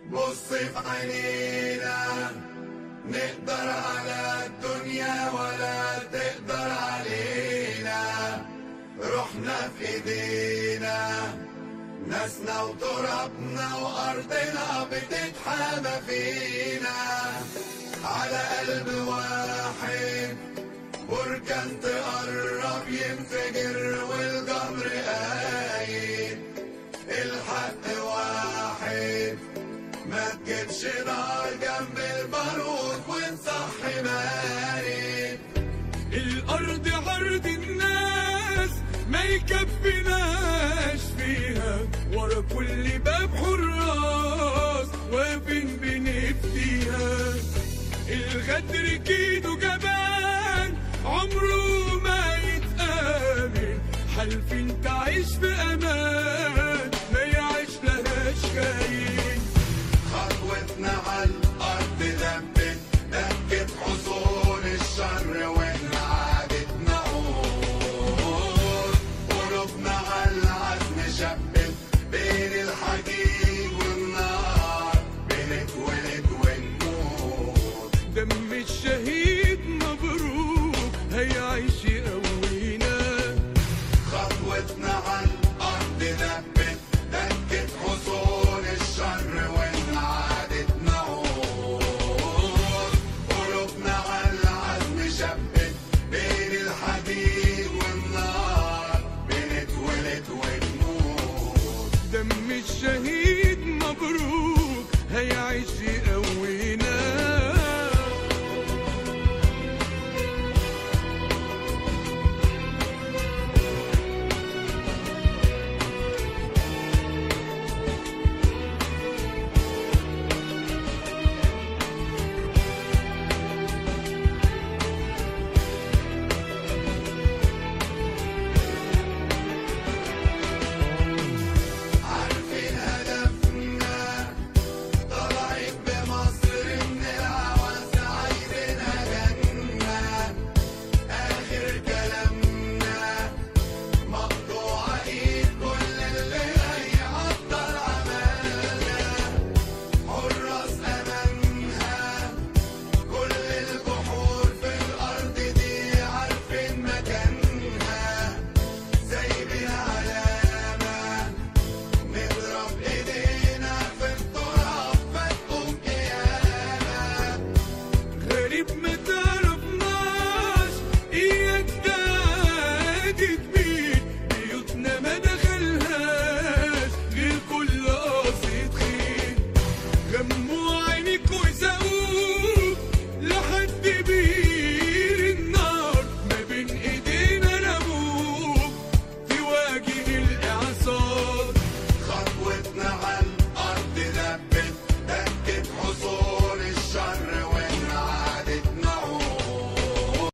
بص في عينينا نقدر على الدنيا ولا تقدر علينا روحنا في ايدينا ناسنا وترابنا وارضنا بتتحامى فينا على قلب واحد بركان تقرب ينفجر والجمر قايد الحق واحد ما تجيبش نار جنب البارود ونصحي مارد الأرض عرض الناس ما يكفيناش فيها ورا كل